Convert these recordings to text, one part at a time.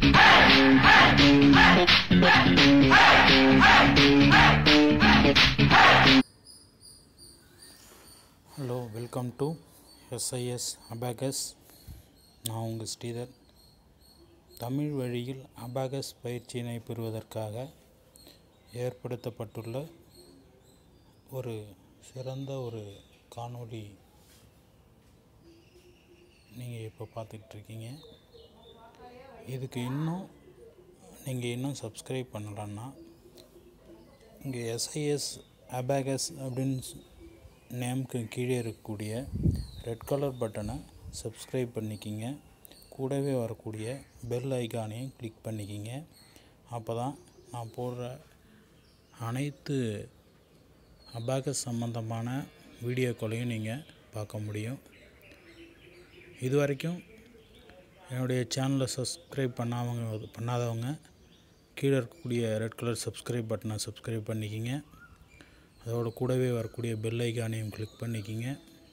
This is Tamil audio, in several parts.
hello welcome to SIS abacus நான் உங்கள் ஸ்ரீதர் தமிழ் வழியில் அபாகஸ் பயிற்சியினை பெறுவதற்காக ஏற்படுத்தப்பட்டுள்ள ஒரு சிறந்த ஒரு காணொளி நீங்கள் இப்போ பார்த்துக்கிட்டு இருக்கீங்க இதுக்கு இன்னும் நீங்கள் இன்னும் சப்ஸ்கிரைப் பண்ணலன்னா இங்கே எஸ்ஐஎஸ் அபாகஸ் அப்படின்னு நேமுக்கு கீழே இருக்கக்கூடிய ரெட் கலர் பட்டனை சப்ஸ்கிரைப் பண்ணிக்கிங்க கூடவே வரக்கூடிய பெல் ஐக்கானையும் கிளிக் பண்ணிக்கிங்க அப்போ தான் நான் போடுற அனைத்து அபாகஸ் சம்மந்தமான வீடியோக்களையும் நீங்கள் பார்க்க முடியும் இது வரைக்கும் என்னுடைய சேனலை சப்ஸ்கிரைப் பண்ணாதவங்க பண்ணாதவங்க கீழே இருக்கக்கூடிய ரெட் கலர் சப்ஸ்கிரைப் பட்டனை சப்ஸ்கிரைப் பண்ணிக்கிங்க அதோட கூடவே வரக்கூடிய பெல் ஐக்கானையும் கிளிக் பண்ணிக்கிங்க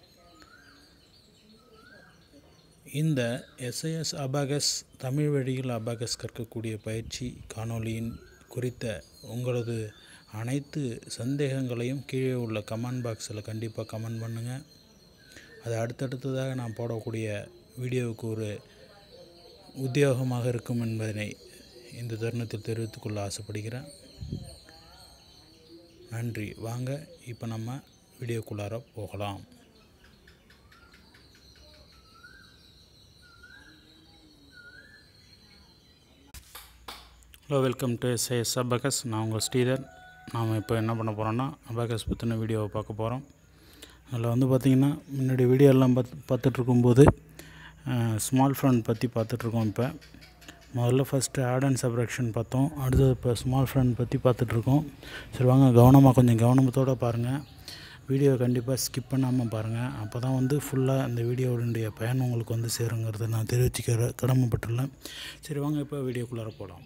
இந்த எஸ்ஐஎஸ் அபாகஸ் தமிழ் வழியில் அபாகஸ் கற்கக்கூடிய பயிற்சி காணொளியின் குறித்த உங்களது அனைத்து சந்தேகங்களையும் கீழே உள்ள கமெண்ட் பாக்ஸில் கண்டிப்பாக கமெண்ட் பண்ணுங்கள் அது அடுத்தடுத்ததாக நான் போடக்கூடிய வீடியோவுக்கு ஒரு உத்தியோகமாக இருக்கும் என்பதனை இந்த தருணத்தில் தெரிவித்துக்கொள்ள ஆசைப்படுகிறேன் நன்றி வாங்க இப்போ நம்ம வீடியோக்குள்ளார போகலாம் hello welcome to SIS abacus நான் உங்கள் ஸ்ரீதர் நாம் இப்போ என்ன பண்ண போகிறோன்னா அபகஸ் பற்றின வீடியோவை பார்க்க போகிறோம் அதில் வந்து பார்த்திங்கன்னா முன்னாடி வீடியோலாம் பார்த்து பார்த்துட்ருக்கும்போது ஸ்மால் ஃப்ரண்ட் பற்றி பார்த்துட்ருக்கோம் இப்போ முதல்ல ஃபஸ்ட்டு ஆட் அண்ட் சப்ரக்ஷன் பார்த்தோம் அடுத்தது இப்போ ஸ்மால் ஃப்ரண்ட் பற்றி பார்த்துட்ருக்கோம் சரி வாங்க கவனமாக கொஞ்சம் கவனத்தோடு பாருங்கள் வீடியோ கண்டிப்பாக ஸ்கிப் பண்ணாமல் பாருங்கள் அப்போ தான் வந்து ஃபுல்லாக அந்த வீடியோவுடைய பயன் உங்களுக்கு வந்து சேருங்கிறத நான் தெரிவிச்சுக்கிற கடமைப்பட்டுள்ளேன் சரி வாங்க இப்போ வீடியோக்குள்ளார போகலாம்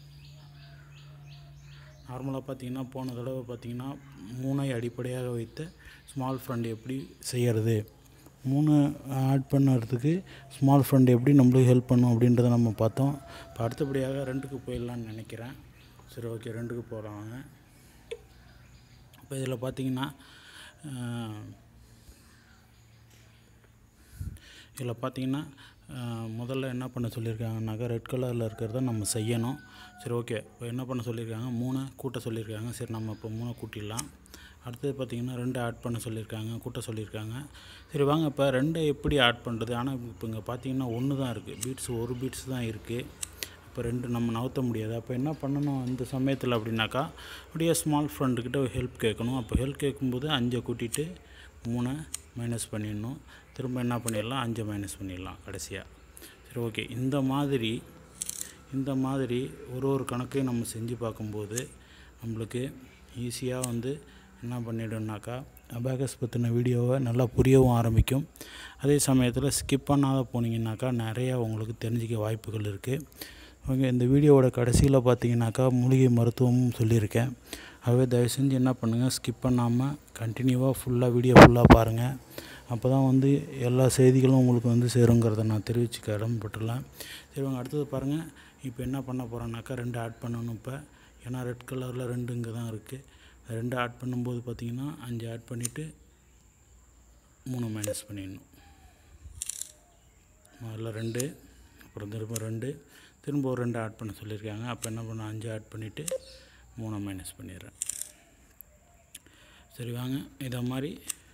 நார்மலாக பார்த்தீங்கன்னா போன தடவை பார்த்தீங்கன்னா மூனை அடிப்படையாக வைத்த ஸ்மால் ஃப்ரண்ட் எப்படி செய்கிறது மூணு ஆட் பண்ணுறதுக்கு ஸ்மால் ஃப்ரண்ட் எப்படி நம்மளுக்கு ஹெல்ப் பண்ணும் அப்படின்றத நம்ம பார்த்தோம் இப்போ அடுத்தபடியாக ரெண்டுக்கு போயிடலான்னு நினைக்கிறேன் சரி ஓகே ரெண்டுக்கு போகிறாங்க இப்போ இதில் பார்த்தீங்கன்னா இதில் பார்த்தீங்கன்னா முதல்ல என்ன பண்ண சொல்லியிருக்காங்கனாக்கா ரெட் கலரில் இருக்கிறத நம்ம செய்யணும் சரி ஓகே இப்போ என்ன பண்ண சொல்லியிருக்காங்க மூணை கூட்ட சொல்லியிருக்காங்க சரி நம்ம இப்போ மூணை கூட்டிடலாம் அடுத்தது பார்த்திங்கன்னா ரெண்டு ஆட் பண்ண சொல்லியிருக்காங்க கூட்ட சொல்லியிருக்காங்க சரி வாங்க இப்போ ரெண்டை எப்படி ஆட் பண்ணுறது ஆனால் இப்போ இங்கே பார்த்தீங்கன்னா ஒன்று தான் இருக்குது பீட்ஸ் ஒரு பீட்ஸ் தான் இருக்குது இப்போ ரெண்டு நம்ம நவுத்த முடியாது அப்போ என்ன பண்ணணும் இந்த சமயத்தில் அப்படின்னாக்கா அப்படியே ஸ்மால் ஃப்ரெண்டுக்கிட்ட ஹெல்ப் கேட்கணும் அப்போ ஹெல்ப் கேட்கும்போது அஞ்சை கூட்டிகிட்டு மூணை மைனஸ் பண்ணிடணும் திரும்ப என்ன பண்ணிடலாம் அஞ்சை மைனஸ் பண்ணிடலாம் கடைசியாக சரி ஓகே இந்த மாதிரி இந்த மாதிரி ஒரு ஒரு கணக்கையும் நம்ம செஞ்சு பார்க்கும்போது நம்மளுக்கு ஈஸியாக வந்து என்ன பண்ணிவிடும்னாக்கா அபாகஸ் பற்றின வீடியோவை நல்லா புரியவும் ஆரம்பிக்கும் அதே சமயத்தில் ஸ்கிப் பண்ணாத போனீங்கன்னாக்கா நிறையா உங்களுக்கு தெரிஞ்சிக்க வாய்ப்புகள் இருக்குது ஓகே இந்த வீடியோவோட கடைசியில் பார்த்தீங்கன்னாக்கா மூலிகை மருத்துவமும் சொல்லியிருக்கேன் ஆகவே தயவு செஞ்சு என்ன பண்ணுங்கள் ஸ்கிப் பண்ணாமல் கண்டினியூவாக ஃபுல்லாக வீடியோ ஃபுல்லாக பாருங்கள் அப்போ தான் வந்து எல்லா செய்திகளும் உங்களுக்கு வந்து சேருங்கிறத நான் தெரிவிச்சு கடமைப்பட்டுலாம் சரி வாங்க அடுத்தது பாருங்கள் இப்போ என்ன பண்ண போகிறோன்னாக்கா ரெண்டு ஆட் பண்ணணும் இப்போ ஏன்னா ரெட் கலரில் ரெண்டு இங்கே தான் இருக்குது ரெண்டு ஆட் பண்ணும்போது பார்த்திங்கன்னா அஞ்சு ஆட் பண்ணிவிட்டு மூணு மைனஸ் பண்ணிடணும் முதல்ல ரெண்டு அப்புறம் திரும்ப ரெண்டு திரும்ப ஒரு ரெண்டு ஆட் பண்ண சொல்லியிருக்காங்க அப்போ என்ன பண்ண அஞ்சு ஆட் பண்ணிவிட்டு மூணு மைனஸ் பண்ணிடுறேன் சரி வாங்க இதை மாதிரி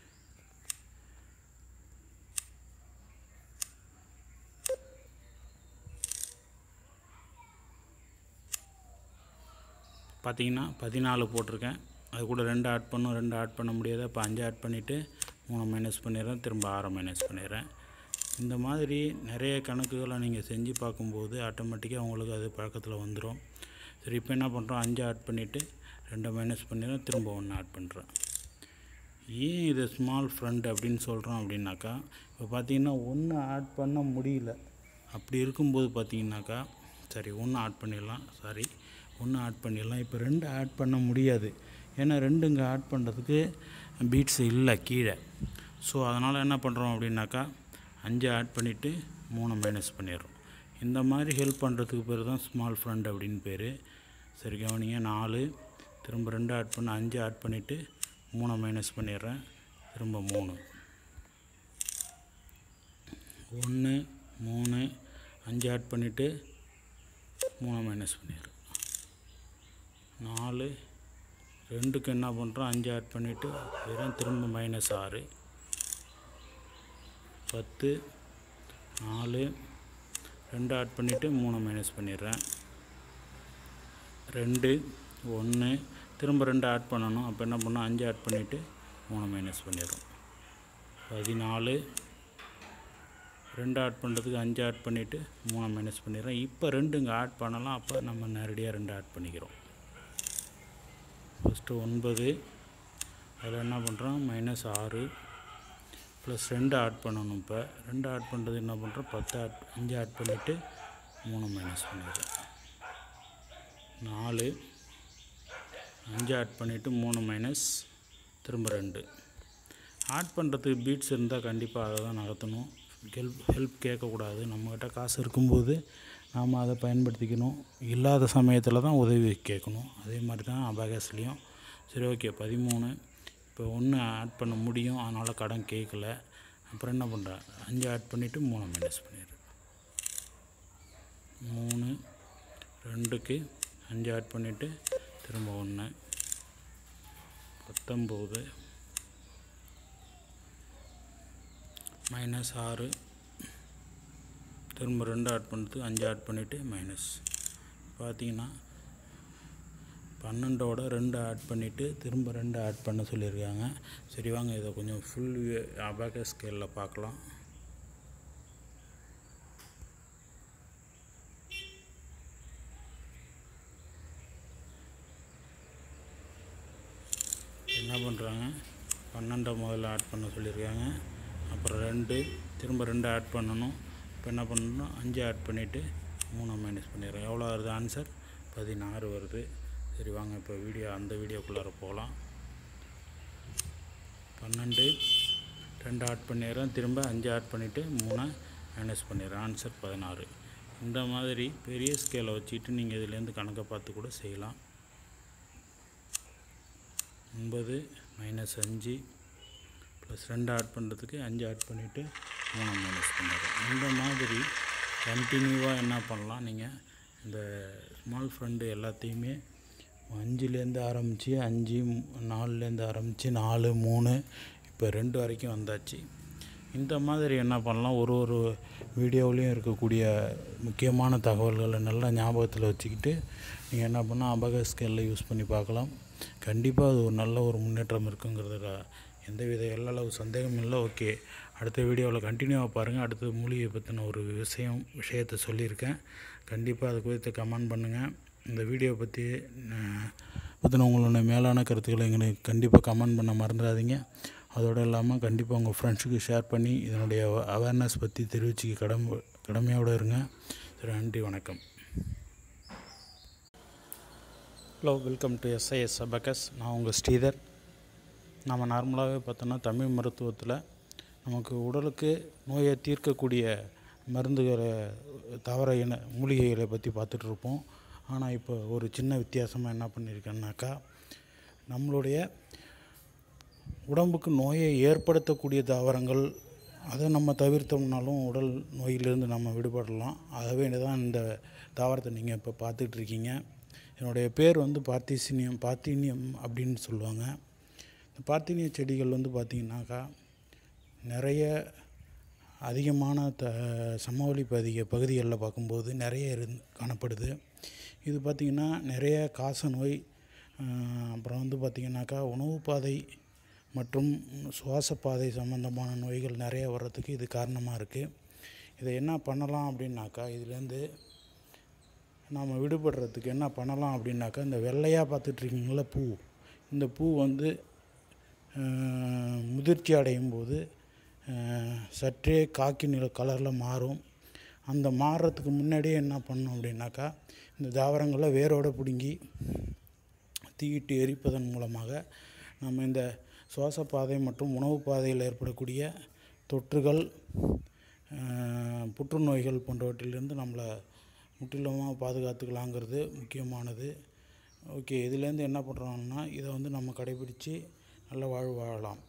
பார்த்தீங்கன்னா பதினாலு போட்டிருக்கேன் அது கூட ரெண்டு ஆட் பண்ணும் ரெண்டு ஆட் பண்ண முடியாது அப்போ அஞ்சு ஆட் பண்ணிவிட்டு மூணு மைனஸ் பண்ணிடுறேன் திரும்ப ஆறை மைனஸ் பண்ணிடுறேன் இந்த மாதிரி நிறைய கணக்குகளை நீங்கள் செஞ்சு பார்க்கும்போது ஆட்டோமேட்டிக்காக உங்களுக்கு அது பழக்கத்தில் வந்துடும் சரி இப்போ என்ன பண்ணுறோம் அஞ்சு ஆட் பண்ணிவிட்டு ரெண்டை மைனஸ் பண்ணிடுறேன் திரும்ப ஒன்று ஆட் பண்ணுறேன் ஏன் இது ஸ்மால் ஃப்ரண்ட் அப்படின்னு சொல்கிறோம் அப்படின்னாக்கா இப்போ பார்த்தீங்கன்னா ஒன்று ஆட் பண்ண முடியல அப்படி இருக்கும்போது பார்த்தீங்கன்னாக்கா சரி ஒன்று ஆட் பண்ணிடலாம் சாரி ஒன்று ஆட் பண்ணிடலாம் இப்போ ரெண்டு ஆட் பண்ண முடியாது ஏன்னா ரெண்டு இங்கே ஆட் பண்ணுறதுக்கு பீட்ஸ் இல்லை கீழே ஸோ அதனால் என்ன பண்ணுறோம் அப்படின்னாக்கா அஞ்சு ஆட் பண்ணிவிட்டு மூணு மைனஸ் பண்ணிடுறோம் இந்த மாதிரி ஹெல்ப் பண்ணுறதுக்கு பேர் தான் ஸ்மால் ஃப்ரெண்ட் அப்படின்னு பேர் சரி கவனிங்க நாலு திரும்ப ரெண்டு ஆட் பண்ண அஞ்சு ஆட் பண்ணிவிட்டு மூணை மைனஸ் பண்ணிடுறேன் திரும்ப மூணு ஒன்று மூணு அஞ்சு ஆட் பண்ணிவிட்டு மூணை மைனஸ் பண்ணிடுறேன் நாலு ரெண்டுக்கு என்ன பண்ணுறோம் அஞ்சு ஆட் பண்ணிவிட்டு வெறும் திரும்ப மைனஸ் ஆறு பத்து நாலு ரெண்டு ஆட் பண்ணிவிட்டு மூணு மைனஸ் பண்ணிடுறேன் ரெண்டு ஒன்று திரும்ப ரெண்டு ஆட் பண்ணணும் அப்போ என்ன பண்ணோம் அஞ்சு ஆட் பண்ணிவிட்டு மூணு மைனஸ் பண்ணிடுறோம் பதினாலு ரெண்டு ஆட் பண்ணுறதுக்கு அஞ்சு ஆட் பண்ணிவிட்டு மூணு மைனஸ் பண்ணிடுறோம் இப்போ ரெண்டு இங்கே ஆட் பண்ணலாம் அப்போ நம்ம நேரடியாக ரெண்டு ஆட் பண்ணிக்கிறோம் ஃபஸ்ட்டு ஒன்பது அதில் என்ன பண்ணுறோம் மைனஸ் ஆறு ப்ளஸ் ரெண்டு ஆட் பண்ணணும் இப்போ ரெண்டு ஆட் பண்ணுறது என்ன பண்ணுறோம் பத்து ஆட் அஞ்சு ஆட் பண்ணிவிட்டு மூணு மைனஸ் பண்ணிடுறோம் நாலு அஞ்சு ஆட் பண்ணிவிட்டு மூணு மைனஸ் திரும்ப ரெண்டு ஆட் பண்ணுறதுக்கு பீட்ஸ் இருந்தால் கண்டிப்பாக அதை தான் நகர்த்தணும் ஹெல்ப் ஹெல்ப் கேட்கக்கூடாது நம்மக்கிட்ட காசு இருக்கும்போது நாம் அதை பயன்படுத்திக்கணும் இல்லாத சமயத்தில் தான் உதவி கேட்கணும் அதே மாதிரி தான் அபகாஸ்லேயும் சரி ஓகே பதிமூணு இப்போ ஒன்று ஆட் பண்ண முடியும் அதனால் கடன் கேட்கல அப்புறம் என்ன பண்ணுறேன் அஞ்சு ஆட் பண்ணிவிட்டு மூணு மைனஸ் பண்ணிடுறேன் மூணு ரெண்டுக்கு அஞ்சு ஆட் பண்ணிவிட்டு திரும்ப ஒன்று பத்தொம்போது மைனஸ் ஆறு திரும்ப ரெண்டு ஆட் பண்ணுறதுக்கு அஞ்சு ஆட் பண்ணிவிட்டு மைனஸ் பார்த்தீங்கன்னா பன்னெண்டோட ரெண்டு ஆட் பண்ணிவிட்டு திரும்ப ரெண்டு ஆட் பண்ண சொல்லியிருக்காங்க சரி வாங்க இதை கொஞ்சம் ஃபுல் அபாக ஸ்கேலில் பார்க்கலாம் என்ன பண்ணுறாங்க பன்னெண்டை முதல்ல ஆட் பண்ண சொல்லியிருக்காங்க அப்புறம் ரெண்டு திரும்ப ரெண்டு ஆட் பண்ணணும் இப்போ என்ன பண்ணணும் அஞ்சு ஆட் பண்ணிவிட்டு மூணு மைனஸ் பண்ணிடுறோம் எவ்வளோ வருது ஆன்சர் பதினாறு வருது சரி வாங்க இப்போ வீடியோ அந்த வீடியோக்குள்ளார போகலாம் பன்னெண்டு ரெண்டு ஆட் பண்ணிடுறேன் திரும்ப அஞ்சு ஆட் பண்ணிவிட்டு மூணை மைனஸ் பண்ணிடுறேன் ஆன்சர் பதினாறு இந்த மாதிரி பெரிய ஸ்கேலை வச்சுக்கிட்டு நீங்கள் இதுலேருந்து கணக்கை பார்த்து கூட செய்யலாம் ஒன்பது மைனஸ் அஞ்சு ப்ளஸ் ரெண்டு ஆட் பண்ணுறதுக்கு அஞ்சு ஆட் பண்ணிவிட்டு மூணு மைனஸ் பண்ணிடுறோம் இந்த மாதிரி கண்டினியூவாக என்ன பண்ணலாம் நீங்கள் இந்த ஸ்மால் ஃப்ரெண்டு எல்லாத்தையுமே அஞ்சுலேருந்து ஆரம்பித்து அஞ்சு நாலுலேருந்து ஆரம்பித்து நாலு மூணு இப்போ ரெண்டு வரைக்கும் வந்தாச்சு இந்த மாதிரி என்ன பண்ணலாம் ஒரு ஒரு வீடியோவிலையும் இருக்கக்கூடிய முக்கியமான தகவல்களை நல்லா ஞாபகத்தில் வச்சுக்கிட்டு நீங்கள் என்ன பண்ணால் அபக ஸ்கேலில் யூஸ் பண்ணி பார்க்கலாம் கண்டிப்பாக அது ஒரு நல்ல ஒரு முன்னேற்றம் இருக்குங்கிறதுல எந்தவித எல்லளவு சந்தேகம் இல்லை ஓகே அடுத்த வீடியோவில் கண்டினியூவாக பாருங்கள் அடுத்த மூலிகை பற்றின ஒரு விஷயம் விஷயத்தை சொல்லியிருக்கேன் கண்டிப்பாக அது குறித்து கமெண்ட் பண்ணுங்கள் இந்த வீடியோ பற்றி பற்றின உங்களோட மேலான கருத்துக்களை எங்களுக்கு கண்டிப்பாக கமெண்ட் பண்ண மறந்துடாதீங்க அதோடு இல்லாமல் கண்டிப்பாக உங்கள் ஃப்ரெண்ட்ஸுக்கு ஷேர் பண்ணி இதனுடைய அவேர்னஸ் பற்றி தெரிவிச்சுக்க கடமை கடமையோடு இருங்க சரி நன்றி வணக்கம் hello welcome to SIS abacus நான் உங்கள் ஸ்ரீதர் நம்ம நார்மலாகவே பார்த்தோன்னா தமிழ் மருத்துவத்தில் நமக்கு உடலுக்கு நோயை தீர்க்கக்கூடிய மருந்துகளை தவிர இன மூலிகைகளை பற்றி பார்த்துட்ருப்போம் ஆனால் இப்போ ஒரு சின்ன வித்தியாசமாக என்ன பண்ணியிருக்கேன்னாக்கா நம்மளுடைய உடம்புக்கு நோயை ஏற்படுத்தக்கூடிய தாவரங்கள் அதை நம்ம தவிர்த்தோம்னாலும் உடல் நோயிலிருந்து நம்ம விடுபடலாம் ஆகவே தான் இந்த தாவரத்தை நீங்கள் இப்போ பார்த்துட்ருக்கீங்க என்னுடைய பேர் வந்து பார்த்திசினியம் பார்த்தினியம் அப்படின்னு சொல்லுவாங்க இந்த பார்த்தினிய செடிகள் வந்து பார்த்திங்கனாக்கா நிறைய அதிகமான த சமவெளி பகுதிக பகுதிகளில் பார்க்கும்போது நிறைய இருந் காணப்படுது இது பார்த்திங்கன்னா நிறைய காச நோய் அப்புறம் வந்து பார்த்திங்கனாக்கா உணவு பாதை மற்றும் சுவாச பாதை சம்மந்தமான நோய்கள் நிறைய வர்றதுக்கு இது காரணமாக இருக்குது இதை என்ன பண்ணலாம் அப்படின்னாக்கா இதுலேருந்து நாம் விடுபடுறதுக்கு என்ன பண்ணலாம் அப்படின்னாக்கா இந்த வெள்ளையாக பார்த்துட்ருக்கீங்கள பூ இந்த பூ வந்து முதிர்ச்சி அடையும் போது சற்றே காக்கி நிற கலரில் மாறும் அந்த மாறுறதுக்கு முன்னாடியே என்ன பண்ணணும் அப்படின்னாக்கா இந்த தாவரங்களை வேரோடு பிடுங்கி தீயிட்டு எரிப்பதன் மூலமாக நம்ம இந்த சுவாச பாதை மற்றும் உணவு பாதையில் ஏற்படக்கூடிய தொற்றுகள் புற்றுநோய்கள் போன்றவற்றிலிருந்து நம்மளை முற்றிலுமாக பாதுகாத்துக்கலாங்கிறது முக்கியமானது ஓகே இதுலேருந்து என்ன பண்ணுறோம்னா இதை வந்து நம்ம கடைபிடித்து நல்ல வாழ்வு வாழலாம்